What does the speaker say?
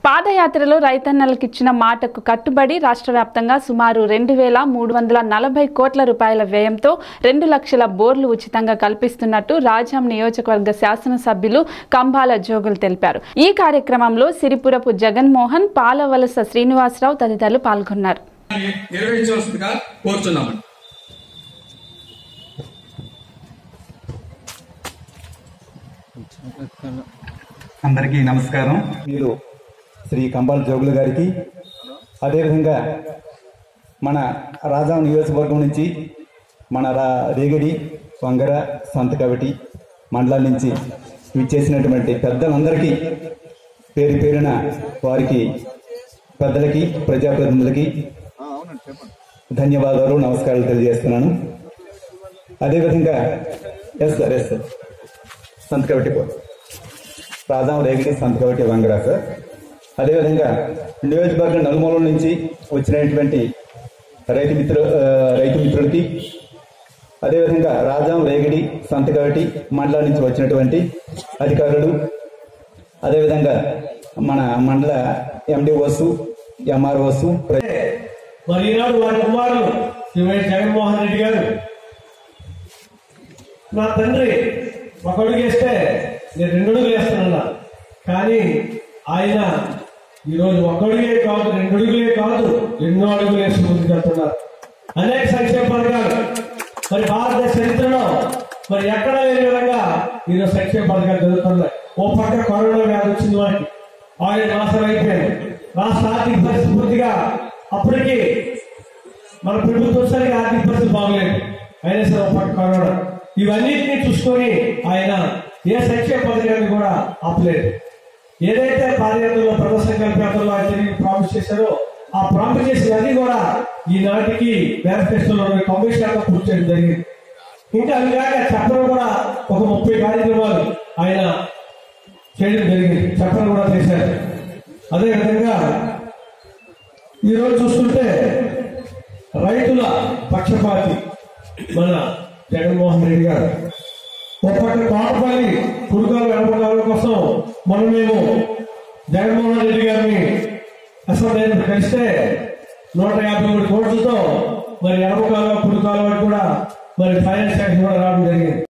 పాదయాత్రలో రైతన్నలకు ఇచ్చిన మాటకు కట్టుబడి రాష్ట్ర వ్యాప్తంగా సుమారు రెండు వేల మూడు వందల నలభై కోట్ల రూపాయల వ్యయంతో రెండు లక్షల బోర్లు ఉచితంగా కల్పిస్తున్నట్టు రాజాం నియోజకవర్గ శాసనసభ్యులు కంబాల జోగులు తెలిపారు ఈ కార్యక్రమంలో సిరిపురపు జగన్మోహన్ పాలవలస శ్రీనివాసరావు తదితరులు పాల్గొన్నారు నిర్వహించవలసిందిగా కోరుతున్నామండి అందరికీ నమస్కారం మీరు శ్రీ కంబాల జోగులు గారికి అదేవిధంగా మన రాజాం నియోజకవర్గం నుంచి మన రా రేగడి వంగర సంతకవటి మండలాల నుంచి విచ్చేసినటువంటి పెద్దలందరికీ పేరు పేరున వారికి పెద్దలకి ప్రజాప్రతినిధులకి ధన్యవాదాలు నమస్కారాలు తెలియజేస్తున్నాను అదేవిధంగా yes sir yes sir Santhakavati Rajam Regidi Santhakavati Vangara sir అదేవిధంగా నియోజకవర్గం నలుమూలల నుంచి వచ్చినటువంటి రైతు మిత్రు ఆ, రైతు మిత్రులకి అదేవిధంగా రాజాం రేగిడి సంతకవటి మండలం నుంచి వచ్చినటువంటి అధికారులు అదేవిధంగా మన మండల ఎండిఓస్ ఎంఆర్ఓస్ మరి ఈనాడు వారి కుమారులు శ్రీ వైఎస్ జగన్మోహన్ రెడ్డి గారు నా తండ్రి ఒక అడుగు వేస్తే నేను రెండు అడుగులు వేస్తానన్నా కానీ ఆయన ఈరోజు ఒక అడుగే కాదు రెండు అడుగులే కాదు ఎన్నో అడుగులు వేసి ముందుకెళ్తున్నారు అనేక సంక్షేమ పథకాలు మరి భారతదేశ చరిత్రలో మరి ఎక్కడ లేని విధంగా ఈరోజు సంక్షేమ పథకాలు జరుగుతున్నాయి ఓ పక్క కరోనా వ్యాధి వచ్చింది మనకి ఆయిల్ నాశనం అయిపోయింది రాష్ట్ర ఆర్థిక పరిస్థితి పూర్తిగా అప్పటికి మన ప్రభుత్వం సరిగా ఆర్థిక పరిస్థితి బాగలేదు అయినా సరే ఒక పక్క కరోనా ఇవన్నిటిని చూసుకొని ఆయన ఏ సంక్షేమ పథకాన్ని కూడా ఆపలేదు ఏదైతే పాదయాత్రలో ప్రదర్శన కల్పేతలో ఆయన తిరిగి ప్రామిస్ చేశారో ఆ ప్రామిస్ చేసినది కూడా ఈనాటికి మేనిఫెస్టోలో కమిషన్ పూర్తి చేయడం జరిగింది ఇంకా అవి కాక చెప్పడం కూడా ఒక ముప్పై కార్యక్రమాలు ఆయన చేయడం జరిగింది చెప్పడం కూడా చేశారు అదేవిధంగా ఈరోజు చూస్తుంటే రైతుల పక్షపాతి మన జగన్మోహన్ రెడ్డి గారు ఒక్కటి తోటపల్లి కురుకాలు వెనపడాల కోసం మనం మేము జగన్మోహన్ రెడ్డి గారిని అసెంబ్లీ కలిస్తే నూట యాభై మూడు కోట్లతో మరి ఎడమకాలు కురుకాలు కూడా మరి ఫైనాన్స్ శాఖ కూడా రావడం జరిగింది